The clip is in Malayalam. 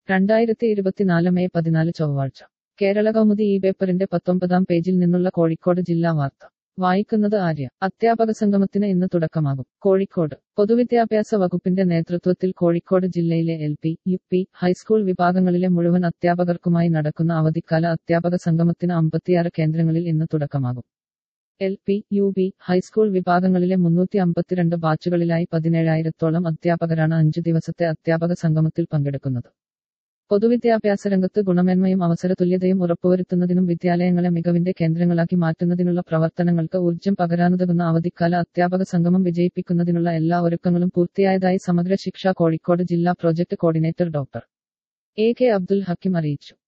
രണ്ടായിരത്തി ഇരുപത്തിനാല് മെയ് പതിനാല് ചൊവ്വാഴ്ച കേരള കൗമുദി ഈ പേപ്പറിന്റെ പത്തൊമ്പതാം പേജിൽ നിന്നുള്ള കോഴിക്കോട് ജില്ലാ വാർത്ത വായിക്കുന്നത് ആര്യ അധ്യാപക സംഗമത്തിന് ഇന്ന് തുടക്കമാകും കോഴിക്കോട് പൊതുവിദ്യാഭ്യാസ വകുപ്പിന്റെ നേതൃത്വത്തിൽ കോഴിക്കോട് ജില്ലയിലെ L P U P high school വിഭാഗങ്ങളിലെ മുഴുവൻ അധ്യാപകർക്കുമായി നടക്കുന്ന അവധിക്കാല അധ്യാപക സംഗമത്തിന് അമ്പത്തിയാറ് കേന്ദ്രങ്ങളിൽ ഇന്ന് തുടക്കമാകും L P U P high school വിഭാഗങ്ങളിലെ മുന്നൂറ്റി അമ്പത്തിരണ്ട് ബാച്ചുകളിലായി പതിനേഴായിരത്തോളം അധ്യാപകരാണ് അഞ്ചു ദിവസത്തെ അധ്യാപക സംഗമത്തിൽ പങ്കെടുക്കുന്നത് പൊതുവിദ്യാഭ്യാസ രംഗത്ത് ഗുണമേന്മയും അവസരതുല്യതയും ഉറപ്പുവരുത്തുന്നതിനും വിദ്യാലയങ്ങളെ മികവിന്റെ കേന്ദ്രങ്ങളാക്കി മാറ്റുന്നതിനുള്ള പ്രവർത്തനങ്ങൾക്ക് ഊർജ്ജം പകരാനുതകുന്ന അവധിക്കാല അധ്യാപക സംഗമം വിജയിപ്പിക്കുന്നതിനുള്ള എല്ലാ ഒരുക്കങ്ങളും പൂർത്തിയായതായി സമഗ്ര ശിക്ഷ കോഴിക്കോട് ജില്ലാ project coordinator doctor A K Abdul Hakkim അറിയിച്ചു